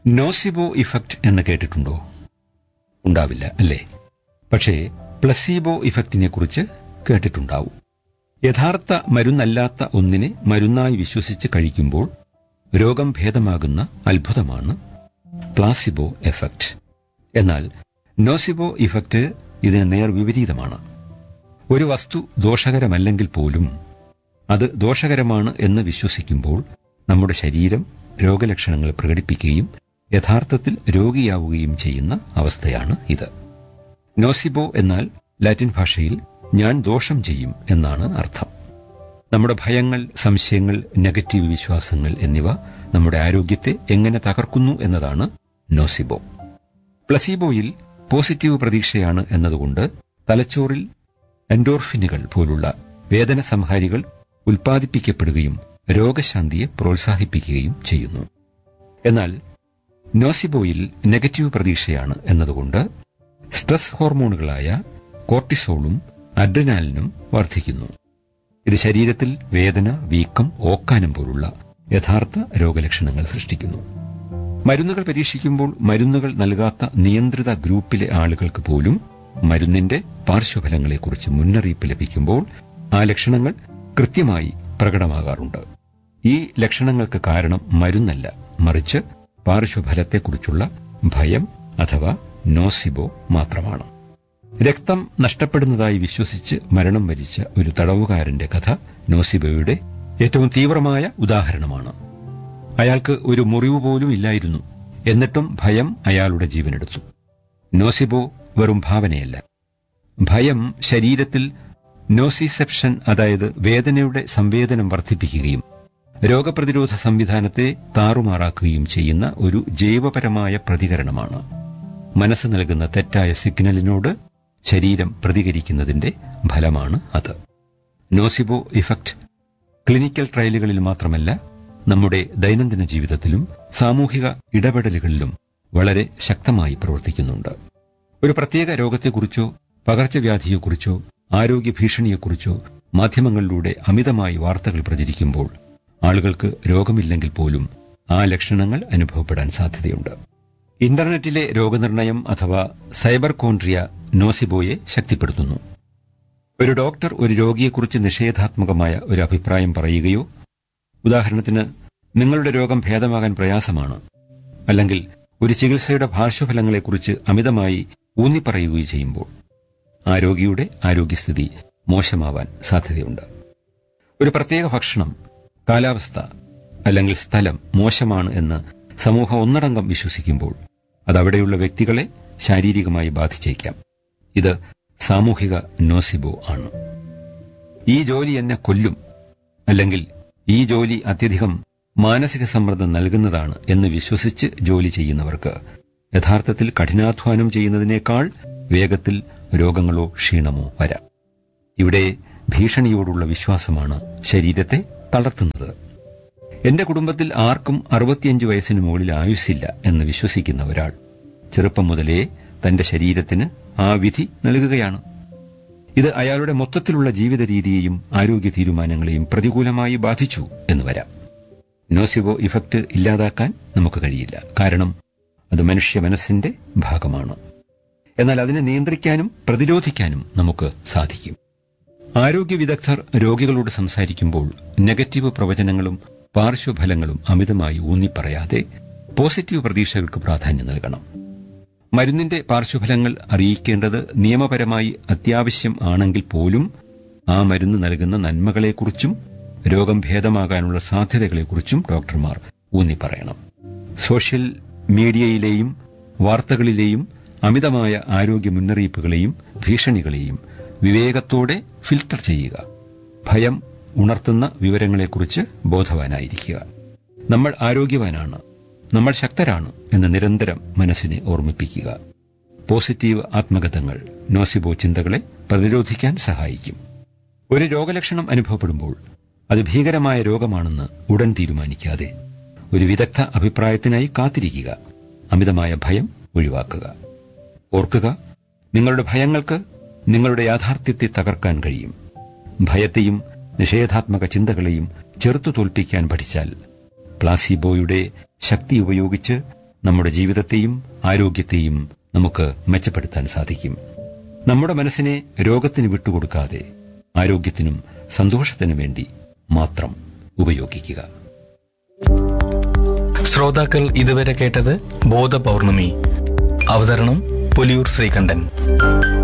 nocebo effect എന്ന് കേട്ടിട്ടുണ്ടോ ഉണ്ടാവില്ല അല്ലേ പക്ഷേ പ്ലസീബോ ഇഫക്റ്റിനെ കുറിച്ച് കേട്ടിട്ടുണ്ടാവും യഥാർത്ഥ മരുന്നല്ലാത്ത ഒന്നിനെ മരുന്നായി വിശ്വസിച്ച് കഴിക്കുമ്പോൾ രോഗം ഭേദമാകുന്ന അത്ഭുതമാണ് പ്ലാസിബോ എഫക്റ്റ് എന്നാൽ നോസിബോ ഇഫക്റ്റ് ഇതിന് നേർ വിപരീതമാണ് ഒരു വസ്തു ദോഷകരമല്ലെങ്കിൽ പോലും അത് ദോഷകരമാണ് എന്ന് വിശ്വസിക്കുമ്പോൾ നമ്മുടെ ശരീരം രോഗലക്ഷണങ്ങൾ പ്രകടിപ്പിക്കുകയും യഥാർത്ഥത്തിൽ രോഗിയാവുകയും ചെയ്യുന്ന അവസ്ഥയാണ് ഇത് നോസിബോ എന്നാൽ ലാറ്റിൻ ഭാഷയിൽ ഞാൻ ദോഷം ചെയ്യും എന്നാണ് അർത്ഥം നമ്മുടെ ഭയങ്ങൾ സംശയങ്ങൾ നെഗറ്റീവ് വിശ്വാസങ്ങൾ എന്നിവ നമ്മുടെ ആരോഗ്യത്തെ എങ്ങനെ തകർക്കുന്നു എന്നതാണ് നോസിബോ പ്ലസീബോയിൽ പോസിറ്റീവ് പ്രതീക്ഷയാണ് എന്നതുകൊണ്ട് തലച്ചോറിൽ എൻഡോർഫിനുകൾ പോലുള്ള വേദന സംഹാരികൾ ഉൽപ്പാദിപ്പിക്കപ്പെടുകയും രോഗശാന്തിയെ പ്രോത്സാഹിപ്പിക്കുകയും ചെയ്യുന്നു എന്നാൽ നോസിബോയിൽ നെഗറ്റീവ് പ്രതീക്ഷയാണ് എന്നതുകൊണ്ട് സ്ട്രെസ് ഹോർമോണുകളായ കോർട്ടിസോളും അഡ്രിനാലിനും വർദ്ധിക്കുന്നു ഇത് ശരീരത്തിൽ വേദന വീക്കം ഓക്കാനം പോലുള്ള യഥാർത്ഥ രോഗലക്ഷണങ്ങൾ സൃഷ്ടിക്കുന്നു മരുന്നുകൾ പരീക്ഷിക്കുമ്പോൾ മരുന്നുകൾ നൽകാത്ത നിയന്ത്രിത ഗ്രൂപ്പിലെ ആളുകൾക്ക് പോലും മരുന്നിന്റെ പാർശ്വഫലങ്ങളെക്കുറിച്ച് മുന്നറിയിപ്പ് ലഭിക്കുമ്പോൾ ആ ലക്ഷണങ്ങൾ കൃത്യമായി പ്രകടമാകാറുണ്ട് ഈ ലക്ഷണങ്ങൾക്ക് കാരണം മരുന്നല്ല മറിച്ച് പാർശ്വഫലത്തെക്കുറിച്ചുള്ള ഭയം അഥവാ നോസിബോ മാത്രമാണ് രക്തം നഷ്ടപ്പെടുന്നതായി വിശ്വസിച്ച് മരണം വരിച്ച ഒരു തടവുകാരന്റെ കഥ നോസിബോയുടെ ഏറ്റവും തീവ്രമായ ഉദാഹരണമാണ് അയാൾക്ക് ഒരു മുറിവ് പോലും ഇല്ലായിരുന്നു എന്നിട്ടും ഭയം അയാളുടെ ജീവനെടുത്തു നോസിബോ വെറും ഭാവനയല്ല ഭയം ശരീരത്തിൽ നോസിസെപ്ഷൻ അതായത് വേദനയുടെ സംവേദനം വർദ്ധിപ്പിക്കുകയും രോഗപ്രതിരോധ സംവിധാനത്തെ താറുമാറാക്കുകയും ചെയ്യുന്ന ഒരു ജൈവപരമായ പ്രതികരണമാണ് മനസ്സ് നൽകുന്ന തെറ്റായ സിഗ്നലിനോട് ശരീരം പ്രതികരിക്കുന്നതിന്റെ ഫലമാണ് അത് നോസിബോ ഇഫക്റ്റ് ക്ലിനിക്കൽ ട്രയലുകളിൽ മാത്രമല്ല നമ്മുടെ ദൈനംദിന ജീവിതത്തിലും സാമൂഹിക ഇടപെടലുകളിലും വളരെ ശക്തമായി പ്രവർത്തിക്കുന്നുണ്ട് ഒരു പ്രത്യേക രോഗത്തെക്കുറിച്ചോ പകർച്ചവ്യാധിയെക്കുറിച്ചോ ആരോഗ്യ ഭീഷണിയെക്കുറിച്ചോ മാധ്യമങ്ങളിലൂടെ അമിതമായി വാർത്തകൾ പ്രചരിക്കുമ്പോൾ ആളുകൾക്ക് രോഗമില്ലെങ്കിൽ പോലും ആ ലക്ഷണങ്ങൾ അനുഭവപ്പെടാൻ സാധ്യതയുണ്ട് ഇന്റർനെറ്റിലെ രോഗനിർണയം അഥവാ സൈബർ കോൺട്രിയ നോസിബോയെ ശക്തിപ്പെടുത്തുന്നു ഒരു ഡോക്ടർ ഒരു രോഗിയെക്കുറിച്ച് നിഷേധാത്മകമായ ഒരു അഭിപ്രായം പറയുകയോ ഉദാഹരണത്തിന് നിങ്ങളുടെ രോഗം ഭേദമാകാൻ പ്രയാസമാണ് അല്ലെങ്കിൽ ഒരു ചികിത്സയുടെ പാർശ്വഫലങ്ങളെക്കുറിച്ച് അമിതമായി ഊന്നിപ്പറയുകയോ ചെയ്യുമ്പോൾ ആ രോഗിയുടെ ആരോഗ്യസ്ഥിതി മോശമാവാൻ സാധ്യതയുണ്ട് ഒരു പ്രത്യേക ഭക്ഷണം കാലാവസ്ഥ അല്ലെങ്കിൽ സ്ഥലം മോശമാണ് എന്ന് സമൂഹം ഒന്നടങ്കം വിശ്വസിക്കുമ്പോൾ അത് അവിടെയുള്ള വ്യക്തികളെ ശാരീരികമായി ബാധിച്ചേക്കാം ഇത് സാമൂഹിക നോസിബോ ആണ് ഈ ജോലി എന്നെ കൊല്ലും അല്ലെങ്കിൽ ഈ ജോലി അത്യധികം മാനസിക സമ്മർദ്ദം നൽകുന്നതാണ് എന്ന് വിശ്വസിച്ച് ജോലി ചെയ്യുന്നവർക്ക് യഥാർത്ഥത്തിൽ കഠിനാധ്വാനം ചെയ്യുന്നതിനേക്കാൾ വേഗത്തിൽ രോഗങ്ങളോ ക്ഷീണമോ വരാം ഇവിടെ ഭീഷണിയോടുള്ള വിശ്വാസമാണ് ശരീരത്തെ തളർത്തുന്നത് എന്റെ കുടുംബത്തിൽ ആർക്കും അറുപത്തിയഞ്ച് വയസ്സിന് മുകളിൽ ആയുസ്സില്ല എന്ന് വിശ്വസിക്കുന്ന ഒരാൾ ചെറുപ്പം മുതലേ തന്റെ ശരീരത്തിന് ആ വിധി നൽകുകയാണ് ഇത് അയാളുടെ മൊത്തത്തിലുള്ള ജീവിത രീതിയെയും ആരോഗ്യ തീരുമാനങ്ങളെയും പ്രതികൂലമായി ബാധിച്ചു എന്ന് വരാം നോസിബോ ഇഫക്റ്റ് ഇല്ലാതാക്കാൻ നമുക്ക് കഴിയില്ല കാരണം അത് മനുഷ്യ മനസ്സിന്റെ ഭാഗമാണ് എന്നാൽ അതിനെ നിയന്ത്രിക്കാനും പ്രതിരോധിക്കാനും നമുക്ക് സാധിക്കും ആരോഗ്യ വിദഗ്ധർ രോഗികളോട് സംസാരിക്കുമ്പോൾ നെഗറ്റീവ് പ്രവചനങ്ങളും പാർശ്വഫലങ്ങളും അമിതമായി ഊന്നിപ്പറയാതെ പോസിറ്റീവ് പ്രതീക്ഷകൾക്ക് പ്രാധാന്യം നൽകണം മരുന്നിന്റെ പാർശ്വഫലങ്ങൾ അറിയിക്കേണ്ടത് നിയമപരമായി അത്യാവശ്യം ആണെങ്കിൽ പോലും ആ മരുന്ന് നൽകുന്ന നന്മകളെക്കുറിച്ചും രോഗം ഭേദമാകാനുള്ള സാധ്യതകളെക്കുറിച്ചും ഡോക്ടർമാർ ഊന്നിപ്പറയണം സോഷ്യൽ മീഡിയയിലെയും വാർത്തകളിലെയും അമിതമായ ആരോഗ്യ മുന്നറിയിപ്പുകളെയും ഭീഷണികളെയും വിവേകത്തോടെ ഫിൽട്ടർ ചെയ്യുക ഭയം ഉണർത്തുന്ന വിവരങ്ങളെക്കുറിച്ച് ബോധവാനായിരിക്കുക നമ്മൾ ആരോഗ്യവാനാണ് നമ്മൾ ശക്തരാണ് എന്ന് നിരന്തരം മനസ്സിനെ ഓർമ്മിപ്പിക്കുക പോസിറ്റീവ് ആത്മഗതങ്ങൾ നോസിബോ ചിന്തകളെ പ്രതിരോധിക്കാൻ സഹായിക്കും ഒരു രോഗലക്ഷണം അനുഭവപ്പെടുമ്പോൾ അത് ഭീകരമായ രോഗമാണെന്ന് ഉടൻ തീരുമാനിക്കാതെ ഒരു വിദഗ്ധ അഭിപ്രായത്തിനായി കാത്തിരിക്കുക അമിതമായ ഭയം ഒഴിവാക്കുക ഓർക്കുക നിങ്ങളുടെ ഭയങ്ങൾക്ക് നിങ്ങളുടെ യാഥാർത്ഥ്യത്തെ തകർക്കാൻ കഴിയും ഭയത്തെയും നിഷേധാത്മക ചിന്തകളെയും ചെറുത്തു തോൽപ്പിക്കാൻ പഠിച്ചാൽ പ്ലാസിബോയുടെ ശക്തി ഉപയോഗിച്ച് നമ്മുടെ ജീവിതത്തെയും ആരോഗ്യത്തെയും നമുക്ക് മെച്ചപ്പെടുത്താൻ സാധിക്കും നമ്മുടെ മനസ്സിനെ രോഗത്തിന് വിട്ടുകൊടുക്കാതെ ആരോഗ്യത്തിനും സന്തോഷത്തിനും വേണ്ടി മാത്രം ഉപയോഗിക്കുക ശ്രോതാക്കൾ ഇതുവരെ കേട്ടത് ബോധപൗർണമി അവതരണം പുലിയൂർ ശ്രീകണ്ഠൻ